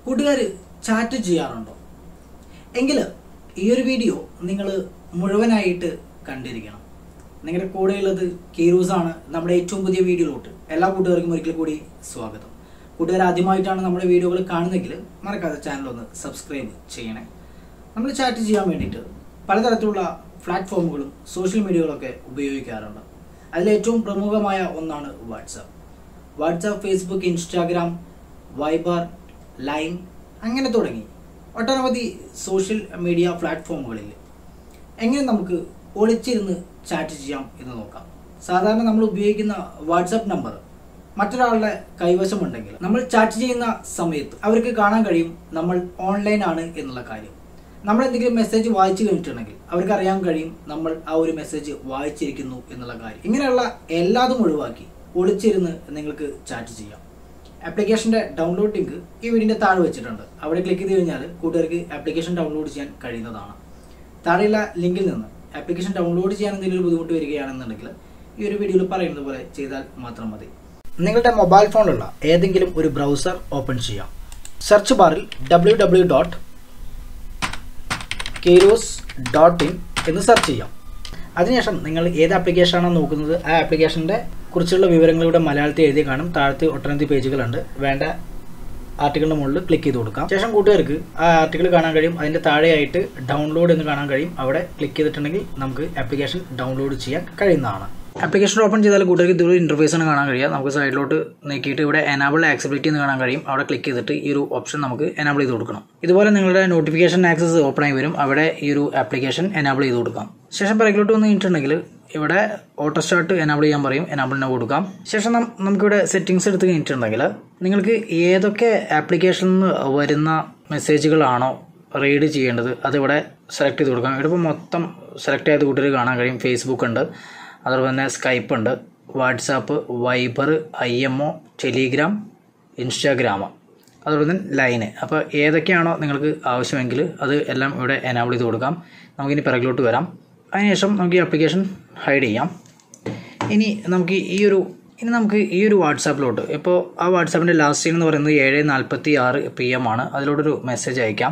കൂട്ടുകാർ ചാറ്റ് ചെയ്യാറുണ്ടോ എങ്കിൽ ഈ ഒരു വീഡിയോ നിങ്ങൾ മുഴുവനായിട്ട് കണ്ടിരിക്കണം നിങ്ങളുടെ കൂടെയുള്ളത് കീറൂസ് ആണ് നമ്മുടെ ഏറ്റവും പുതിയ വീഡിയോയിലോട്ട് എല്ലാ കൂട്ടുകാർക്കും ഒരിക്കൽ കൂടി സ്വാഗതം കൂട്ടുകാർ ആദ്യമായിട്ടാണ് നമ്മുടെ വീഡിയോകൾ കാണുന്നതെങ്കിൽ മറക്കാതെ ചാനൽ ഒന്ന് സബ്സ്ക്രൈബ് ചെയ്യണേ നമ്മൾ ചാറ്റ് ചെയ്യാൻ വേണ്ടിയിട്ട് പലതരത്തിലുള്ള പ്ലാറ്റ്ഫോമുകളും സോഷ്യൽ മീഡിയകളൊക്കെ ഉപയോഗിക്കാറുണ്ട് അതിലേറ്റവും പ്രമുഖമായ ഒന്നാണ് WhatsApp WhatsApp Facebook Instagram Viber line അങ്ങനെ തുടങ്ങി ഒട്ടനവധി സോഷ്യൽ മീഡിയ പ്ലാറ്റ്ഫോമുകളിൽ എങ്ങനെ നമുക്ക് ഒളിച്ചിരുന്ന് ചാറ്റ് ചെയ്യാം എന്ന് നോക്കാം സാധാരണ നമ്മൾ ഉപയോഗിക്കുന്ന വാട്സാപ്പ് നമ്പർ മറ്റൊരാളുടെ കൈവശമുണ്ടെങ്കിൽ നമ്മൾ ചാറ്റ് ചെയ്യുന്ന സമയത്ത് അവർക്ക് കാണാൻ കഴിയും നമ്മൾ ഓൺലൈൻ ആണ് എന്നുള്ള കാര്യം നമ്മൾ എന്തെങ്കിലും മെസ്സേജ് വായിച്ചു കഴിഞ്ഞിട്ടുണ്ടെങ്കിൽ അവർക്ക് അറിയാൻ കഴിയും നമ്മൾ ആ ഒരു മെസ്സേജ് വായിച്ചിരിക്കുന്നു എന്നുള്ള കാര്യം ഇങ്ങനെയുള്ള എല്ലാതും ഒഴിവാക്കി ഒളിച്ചിരുന്ന് നിങ്ങൾക്ക് ചാറ്റ് ചെയ്യാം ആപ്ലിക്കേഷന്റെ ഡൗൺലോഡ് ലിങ്ക് ഈ വീടിന്റെ താഴെ വെച്ചിട്ടുണ്ട് അവിടെ ക്ലിക്ക് ചെയ്ത് കഴിഞ്ഞാൽ കൂട്ടുകാർക്ക് ആപ്ലിക്കേഷൻ ഡൗൺലോഡ് ചെയ്യാൻ കഴിയുന്നതാണ് താഴെയുള്ള ലിങ്കിൽ നിന്ന് ആപ്ലിക്കേഷൻ ഡൗൺലോഡ് ചെയ്യാൻ എന്തെങ്കിലും ഒരു ബുദ്ധിമുട്ട് വരികയാണെന്നുണ്ടെങ്കിൽ ഈ ഒരു വീഡിയോയിൽ പറയുന്നത് പോലെ ചെയ്താൽ മാത്രം മതി നിങ്ങളുടെ മൊബൈൽ ഫോണിലുള്ള ഏതെങ്കിലും ഒരു ബ്രൗസർ ഓപ്പൺ ചെയ്യാം സെർച്ച് ബാറിൽ W W dot Kairos dot in എന്ന് സെർച്ച് ചെയ്യാം അതിനുശേഷം നിങ്ങൾ ഏത് ആപ്ലിക്കേഷനാണോ നോക്കുന്നത് ആ ആപ്ലിക്കേഷൻ്റെ കുറിച്ചുള്ള വിവരങ്ങൾ ഇവിടെ മലയാളത്തിൽ എഴുതി കാണും താഴത്ത് ഒട്ടനവധി പേജുകളുണ്ട് വേണ്ട ആർട്ടിക്കിളിന് മുകളിൽ ക്ലിക്ക് ചെയ്ത് കൊടുക്കാം ശേഷം കൂട്ടുകാർക്ക് ആ ആർട്ടിക്കിൾ കാണാൻ കഴിയും അതിൻ്റെ താഴെയായിട്ട് ഡൗൺലോഡ് എന്ന് കാണാൻ കഴിയും അവിടെ ക്ലിക്ക് ചെയ്തിട്ടുണ്ടെങ്കിൽ നമുക്ക് ആപ്ലിക്കേഷൻ ഡൗൺലോഡ് ചെയ്യാൻ കഴിയുന്നതാണ് ആപ്ലിക്കേഷൻ ഓപ്പൺ ചെയ്താൽ കൂട്ടുകാർക്ക് ഇതൊരു ഇൻ്റർഫേസ് ആണ് കാണാൻ കഴിയുക നമുക്ക് സൈഡിലോട്ട് നീക്കിയിട്ട് ഇവിടെ എനാബിൾ ആക്സബിലിറ്റി എന്ന് കാണാൻ കഴിയും അവിടെ ക്ലിക്ക് ചെയ്തിട്ട് ഈ ഒരു ഓപ്ഷൻ നമുക്ക് എനാബിൾ ചെയ്ത് കൊടുക്കണം ഇതുപോലെ നിങ്ങളുടെ നോട്ടിഫിക്കേഷൻ ആക്സസ് ഓപ്പൺ ആയി വരും അവിടെ ഈ ഒരു ആപ്ലിക്കേഷൻ എനാബിൾ ചെയ്ത് കൊടുക്കാം ശേഷം പിറകിലോട്ട് വന്ന് കഴിഞ്ഞിട്ടുണ്ടെങ്കിൽ ഇവിടെ ഓട്ടോ സ്റ്റാർട്ട് എനാബിൾ ചെയ്യാൻ പറയും എനാബിളിനെ കൊടുക്കാം ശേഷം നം- നമുക്കിവിടെ സെറ്റിങ്സ് എടുത്ത് കഴിഞ്ഞിട്ടുണ്ടെങ്കിൽ നിങ്ങൾക്ക് ഏതൊക്കെ ആപ്ലിക്കേഷനിൽ നിന്ന് വരുന്ന മെസ്സേജുകളാണോ റീഡ് ചെയ്യേണ്ടത് അതിവിടെ സെലക്ട് ചെയ്ത് കൊടുക്കാം ഇവിടെ ഇപ്പോൾ മൊത്തം സെലക്ട് ചെയ്ത് കൂട്ടർ കാണാൻ കഴിയും ഫേസ്ബുക്ക് ഉണ്ട് അതുപോലെ തന്നെ സ്കൈപ്പ് ഉണ്ട് WhatsApp Viber I M O Telegram Instagram അതുപോലെ തന്നെ ലൈന് അപ്പോൾ ഏതൊക്കെയാണോ നിങ്ങൾക്ക് ആവശ്യമെങ്കിൽ അത് എല്ലാം ഇവിടെ എനാബിൾ ചെയ്ത് കൊടുക്കാം നമുക്കിനി പിറകിലോട്ട് വരാം അതിനുശേഷം നമുക്ക് ഈ ആപ്ലിക്കേഷൻ ഹൈഡ് ചെയ്യാം ഇനി നമുക്ക് ഈ ഒരു ഇനി നമുക്ക് ഈ ഒരു വാട്സാപ്പിലോട്ട് ഇപ്പോൾ ആ വാട്സാപ്പിൻ്റെ ലാസ്റ്റ് സീൻ എന്ന് പറയുന്നത് ഏഴ് നാൽപ്പത്തി ആറ് പി എം ആണ് അതിലോട്ടൊരു മെസ്സേജ് അയക്കാം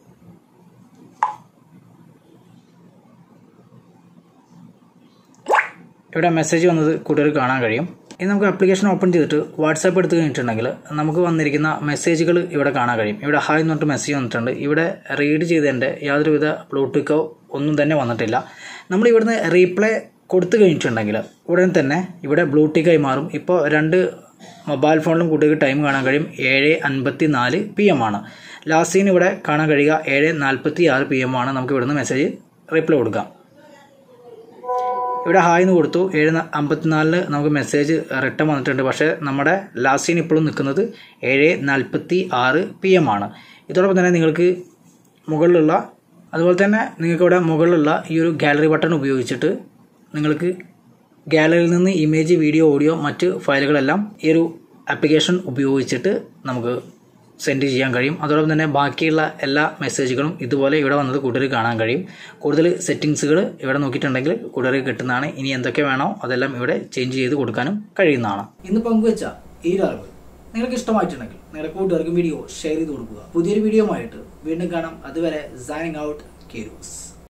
ഇവിടെ മെസ്സേജ് വന്നത് കൂട്ടുകാർ കാണാൻ കഴിയും ഇനി നമുക്ക് ആപ്ലിക്കേഷൻ ഓപ്പൺ ചെയ്തിട്ട് വാട്സാപ്പ് എടുത്ത് കഴിഞ്ഞിട്ടുണ്ടെങ്കിൽ നമുക്ക് വന്നിരിക്കുന്ന മെസ്സേജുകൾ ഇവിടെ കാണാൻ കഴിയും ഇവിടെ ഹായ് എന്ന് പറഞ്ഞിട്ട് മെസ്സേജ് വന്നിട്ടുണ്ട് ഇവിടെ റീഡ് ചെയ്തതിൻ്റെ യാതൊരുവിധ ബ്ലൂടൂത്തോ ഒന്നും തന്നെ വന്നിട്ടില്ല നമ്മൾ ഇവിടുന്ന് റീപ്ലൈ കൊടുത്തു കഴിഞ്ഞിട്ടുണ്ടെങ്കിൽ ഉടൻ തന്നെ ഇവിടെ ബ്ലൂടിക്കായി മാറും ഇപ്പോൾ രണ്ട് മൊബൈൽ ഫോണിലും കുട്ടികൾക്ക് ടൈം കാണാൻ കഴിയും ഏഴ് അൻപത്തി നാല് പി എം ആണ് ലാസ്റ്റ് സീൻ ഇവിടെ കാണാൻ കഴിയുക ഏഴ് നാൽപ്പത്തി ആറ് പി എം ആണ് നമുക്ക് ഇവിടുന്ന് മെസ്സേജ് റിപ്ലൈ കൊടുക്കാം ഇവിടെ ഹായ് എന്ന് കൊടുത്തു ഏഴ് ന- അമ്പത്തിനാലിന് നമുക്ക് മെസ്സേജ് റിട്ടേൺ വന്നിട്ടുണ്ട് പക്ഷേ നമ്മുടെ ലാസ്റ്റ് സീൻ ഇപ്പോഴും നിൽക്കുന്നത് ഏഴ് നാൽപ്പത്തി ആറ് പി എം ആണ് ഇതോടൊപ്പം തന്നെ നിങ്ങൾക്ക് മുകളിലുള്ള അതുപോലെ തന്നെ നിങ്ങൾക്ക് ഇവിടെ മുകളിലുള്ള ഈ ഒരു ഗാലറി ബട്ടൺ ഉപയോഗിച്ചിട്ട് നിങ്ങൾക്ക് ഗാലറിയിൽ നിന്ന് ഇമേജ് വീഡിയോ ഓഡിയോ മറ്റ് ഫയലുകളെല്ലാം ഈ ഒരു ആപ്ലിക്കേഷൻ ഉപയോഗിച്ചിട്ട് നമുക്ക് സെൻഡ് ചെയ്യാൻ കഴിയും അതോടൊപ്പം തന്നെ ബാക്കിയുള്ള എല്ലാ മെസ്സേജുകളും ഇതുപോലെ ഇവിടെ വന്നത് കൂടുതൽ കാണാൻ കഴിയും കൂടുതൽ സെറ്റിങ്സുകൾ ഇവിടെ നോക്കിയിട്ടുണ്ടെങ്കിൽ കൂടുതൽ കിട്ടുന്നതാണ് ഇനി എന്തൊക്കെ വേണോ അതെല്ലാം ഇവിടെ ചേഞ്ച് ചെയ്ത് കൊടുക്കാനും കഴിയുന്നതാണ് ഇന്ന് പങ്കുവെച്ച ഈ ഒരു അറിവ് നിങ്ങൾക്ക് ഇഷ്ടമായിട്ടുണ്ടെങ്കിൽ നിങ്ങളുടെ കൂട്ടുകാർക്ക് വീഡിയോ ഷെയർ ചെയ്ത് കൊടുക്കുക പുതിയൊരു വീഡിയോ ആയിട്ട് വീണ്ടും കാണാം അതുവരെ സൈനിങ് ഔട്ട് കീറൂസ്